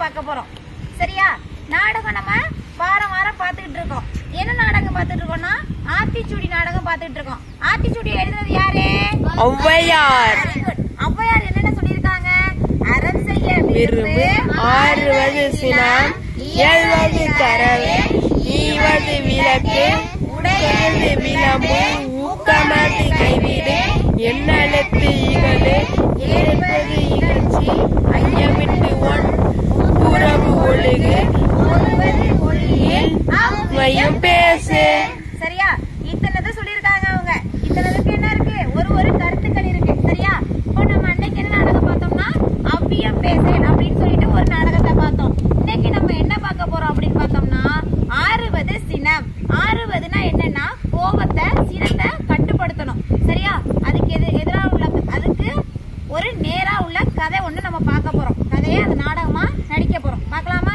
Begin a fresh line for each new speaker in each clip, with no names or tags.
பார்க்க போறோம் சரியா நாடகம் நம்ம வாரம் வாரம் பார்த்துக்கிட்டு இருக்கோம் என்ன நாடகம் பார்த்துட்டு இருக்கோம்னா ஆத்திச்சூடி நாடகம் பார்த்துட்டு இருக்கோம் ஆத்திச்சூடி எழுதுனது யாரு
ஔவையார்
Very good. ஔவையார் என்னென்ன சொல்லியிருக்காங்க அறம் செய்ய
விரும்பு ஆறுவது சினம் இயல்வது கரவே ஈவது விளக்கு உடையது விளம்பு ஊக்கமது கைவிடு எண்ணெழுத்து இகழு ஏற்பது இகழ்ச்சி ஐயமிட்டு ஒன் உறவு ஒழுகு
ஒருவது ஒளியில்
உண்மையும் பேசு
சரியா இத்தனை சொல்லியிருக்காங்க அவங்க இத்தனைக்கு என்ன இருக்கு ஒரு ஒரு கருத்துக்கள் இருக்கு சரியா இப்போ நம்ம அன்னைக்கு என்ன நாடகம் பார்த்தோம்னா அவ்வியம் பேசேன் அப்படின்னு சொல்லிட்டு ஒரு நாடகத்தை பார்த்தோம் இன்னைக்கு நம்ம என்ன பார்க்க போறோம் அப்படின்னு பார்த்தோம்னா ஆறுவது சினம் ஆறுவதுனா என்னன்னா கோபத்தை சினத்தை கட்டுப்படுத்தணும் சரியா அதுக்கு எது எதிராக உள்ள அதுக்கு ஒரு நேரா உள்ள கதை ஒண்ணு நம்ம பார்க்க போறோம் கதையை அந்த நாடகமா நடிக்க போறோம் பார்க்கலாமா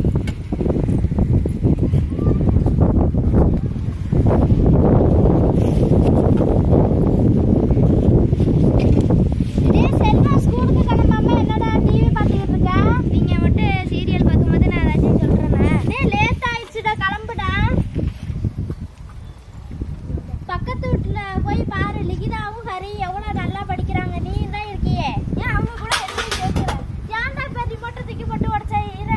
டேய் செல்வா ஸ்கூலுக்கு கிளம்பாம என்னடா டிவி பார்த்துக்கிட்டு இருக்க நீங்க மட்டும் சீரியல் பார்க்கும்போது நான் ஏதாச்சும் சொல்றேன் டேய் லேட் ஆயிடுச்சுடா கிளம்புடா பக்கத்து வீட்டுல போய் பாரு லிகிதாவும் ஹரி எவ்வளவு நல்லா படிக்கிறாங்க நீ தான் இருக்கியே ஏன் அவங்க கூட எதுவும் கேட்கல ஏன்டா பெரிய போட்டு தூக்கி போட்டு உடச்ச இத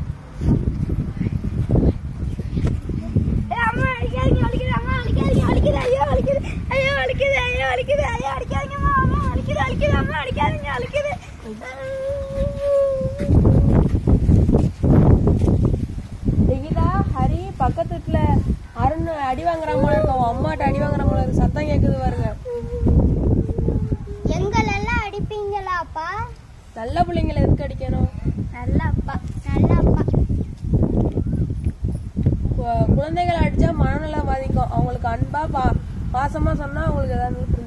அம்மா அடிக்காதீங்க வலிக்குது அம்மா அடிக்காதீங்க வலிக்குது ஐயோ வலிக்குது ஐயோ வலிக்குது ஐயோ வலிக்குது ஐயோ அடிக்காதீங்கம்மா அம்மா வலிக்குது வலிக்குது அம்மா அடிக்காதீங்க வலிக்குது
லிகிதா ஹரி பக்கத்து வீட்டுல அருண் அடி வாங்குற போல இருக்கு அவன் அம்மாட்ட அடி வாங்குற போல இருக்கு சத்தம் கேக்குது பாருங்க
எங்களெல்லாம் அடிப்பீங்களாப்பா
நல்ல பிள்ளைங்களை எதுக்கு அடிக்கணும்
நல்லப்பா நல்லப்பா
கு- குழந்தைகளை அடிச்சா மனநலம் பாதிக்கும் அவங்களுக்கு அன்பா பா பாசமா சொன்னா அவங்களுக்கு ஏதாவது